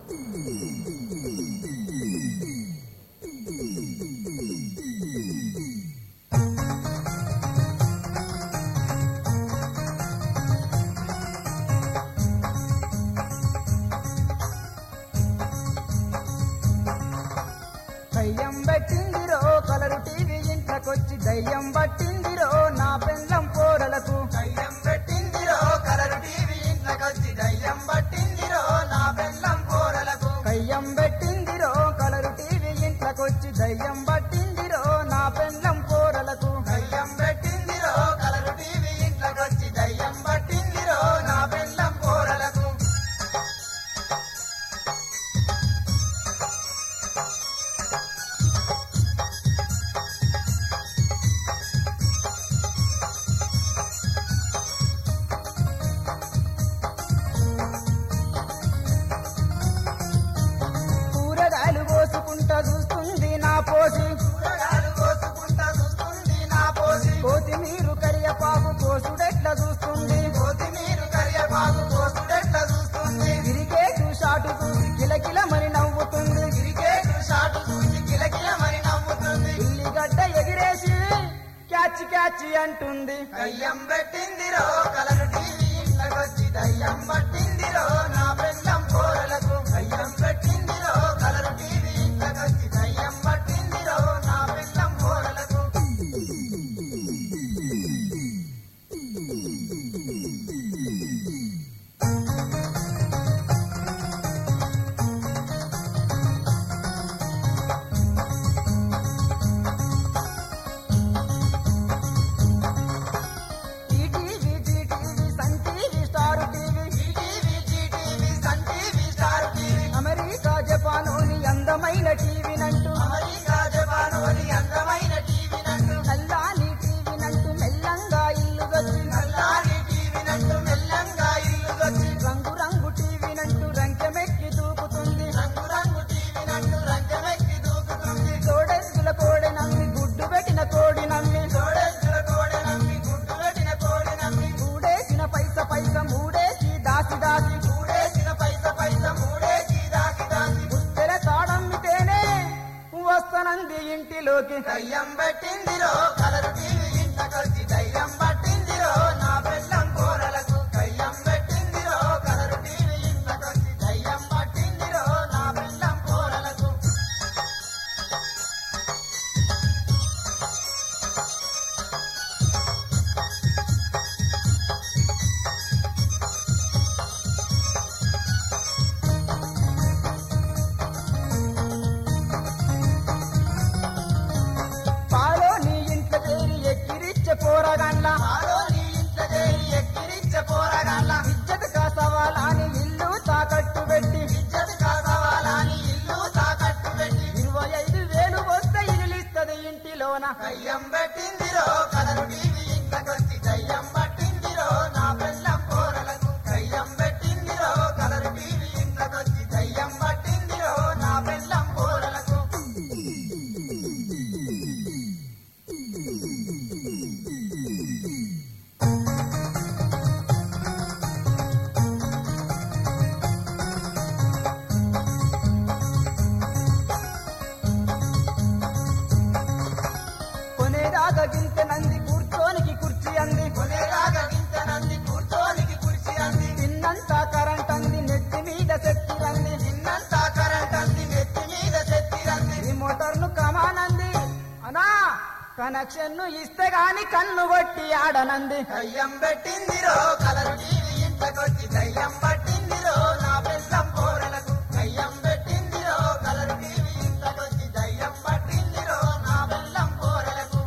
దయ్యం పెట్టిందిరో colour TV ఇంట్లోకొచ్చి దయ్యం పట్టిందిరో నా పెళ్ళం పోరలకు దయ్యం పెట్టిందిరో కలరు టీవీ ఇంట్లోకొచ్చి దయ్యం పట్టిందిరో నా బెల్లం కూరలకు దయ్యం పెట్టిందిరో కలరు టీవీ ఇంట్లోకొచ్చి దయ్యం పట్టిందిరో నా పెళ్ళం పోరలకు దయ్యం పెట్టిందిరో కలరు టీవీ ఇంట్లోకొచ్చి దయ్యం పట్టిందిరో నా బెల్లం కూరలకు కూరగాయలు కోసుకుంటా చూస్తుంది నా పోసి కూరగాయలు కోసుకుంటా చూస్తుంది నా పోసి కొత్తిమీరు కరియపాకు కోసుడెట్లా చూస్తుంది కొత్తిమీరు కరివేపాకు కోసుడెట్ల చూస్తుంది క్రికెట్ షాటు చూసి కిలకిల మరి నవ్వుతుంది క్రికెట్ షాట్ చూసి కిలకిల మరి నవ్వుతుంది ఉల్లిగడ్డ ఎగిరేసి క్యాచ్ క్యాచ్ అంటుంది దయ్యం పెట్టిందిరో కలరు టీవీ ఇంట్లోకొచ్చి దయ్యం పట్టిందిరో నా బెల్లం కూరలకు దయ్యం పెట్టిందిరో కలరు టీవీ ఇంట్లోకొచ్చి దయ్యం పట్టిందిరో నా బెల్లం కూరలకు ETV Zee TV Sun TV Star TV ETV Zee TV Sun TV Star TV America జపానుని అందమైన టీవీనంటూ అమెరికా జపానుని అందమైన టీవీ నంటూ నల్లాని టీవీనంటూ మెల్లంగా ఇల్లు వచ్చి నల్లాని టీవీ నంటూ మెల్లంగా ఇల్లు వచ్చి రంగు రంగు టీవీనంటూ రంకెమెక్కి దూకుతుంది రంగు రంగు టీవీ నంటూ రంగమెక్కి దూకుతుంది కోడెద్దుల కోడె నమ్మి గుడ్డు పెట్టిన కోడి నమ్మి కోడెద్దుల కోడె నమ్మి గుడ్డు పెట్టిన కోడి నమ్మి మూడేసిన పైస పైస మూడేసి దాసి దాసి మూడేసిన పైస పైస మూడేసి దాకి దాకి పుస్తెల తాడమ్మితేనే వస్తనంది ఇంటిలోకి దయ్యం పెట్టిందిరో కలరు టీవీ ఇంట్లోకొచ్చి దయ్యం పట్టిందిరో నా బెల్లం కూరలకు దయ్యం పెట్టిందిరో కలరు టీవీ ఇంట్లోకొచ్చి దయ్యం పట్టిందిరో నా బెల్లం కూరలకు పాలో నీ ఇంట్లో చేరి ఎక్కిరిచ్చే పోరగండ్ల ఆరో నీ ఇంట్లో చేరి ఎక్కిరించ పోరగాళ్ళ ఇజ్జత్ కాసవాలని ఇల్లు తాకట్టు పెట్టి ఇజ్జత్ కాసవాలని ఇల్లు తాకట్టు పెట్టి ఇరవై ఐదు వేలు వస్తే ఇల్లిస్తది ఇంటిలోన దయ్యం పెట్టిందిరో కలరు టీవీ ఇంట్లోకొచ్చి దయ్యం పట్టిందిరో నా బెల్లం కూరలకు దయ్యం పెట్టిందిరో కలరు టీవీ ఇంట్లోకొచ్చి దయ్యం పట్టిందిరో నా బెల్లం కూరలకు కొనేదాకా గింత నంది కూర్చోనికి కుర్చీ అంది కొనేలాగా గింత నంది కూర్చోనికి కుర్చీ అంది తిన్నంత కరెంట్ అంది నెత్తి మీద శక్తి రంది నిన్నంత కరెంట్ అంది నెత్తి మీద చెత్తిరంది ఈ మోటార్ను కమానంది అనా కనెక్షన్ ను ఇస్తే గాని కన్ను కొట్టి ఆడనంది దయ్యం పెట్టిందిరో కలరు టీవీ ఇంట్లోకొచ్చి దయ్యం పట్టిందిరో నా బెల్లం కూరలకు దయ్యం పెట్టిందిరో కలరు టీవీ ఇంట్లోకొచ్చి దయ్యం పట్టిందిరో నా బెల్లం కూరలకు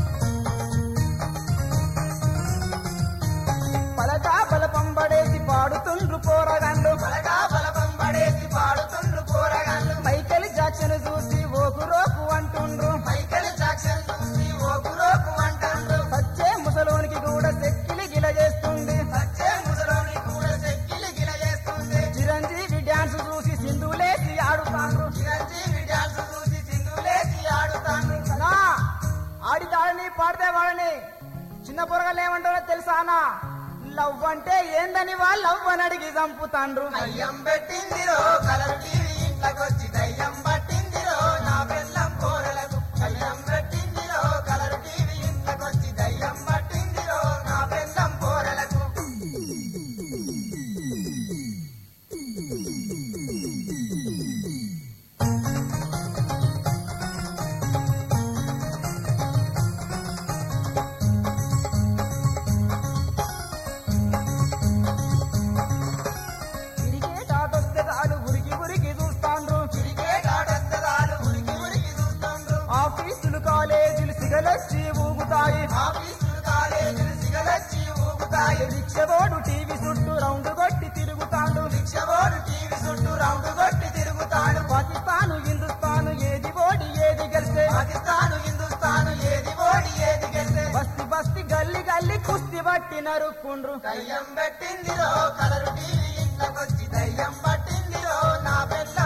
పలకా బల పంబడేసి పాడు పొరగలు ఏమంటారో తెలుసానా లవ్ అంటే ఏందని వాళ్ళు లవ్ అని అడిగి చంపుతాండ్రు దయ్యం పెట్టిందిరో కలర్ టీవీ ఇంట్లోకొచ్చి దయ్యం పట్టిందిరో నా బెల్లం కూరలకు దయ్యం పెట్టిందిరో కలర్ టీవీ ఇంట్లోకొచ్చి దయ్యం పట్టిందిరో నా బెల్లం కూరలకు క్రికెట్ ఆటొస్తే చాలు ఉరికి ఉరికి చూస్తాండ్రు క్రికెట్ ఆడొస్తదాలు ఉరికి ఉరికి చూస్తుండ్రు ఆఫీసులు కాలేజీలు సిగలొచ్చి ఊగుతాయి ఆఫీసులు కాలేజీలు సిగలొచ్చి ఊగుతాయి రిక్షబోడు టీవీ చుట్టూ రౌండ్ కొట్టి తిరుగుతాడు రిక్షబోడు టీవీ చుట్టూ రౌండ్ కొట్టి తిరుగుతాడు పాకిస్తాను హిందుస్థాను ఏది ఓడి ఏది గెలిస్తే పాకిస్తాను హిందుస్థాను ఏది ఓడి ఏది గెలిస్తే బస్తి బస్తి గల్లి గల్లి కుస్తి పట్టి నరుక్కుండ్రు దయ్యం పెట్టిందిరో కలరు టీవీ ఇంట్లోకొచ్చి దయ్యం పట్టిందిరో నా పెద్ద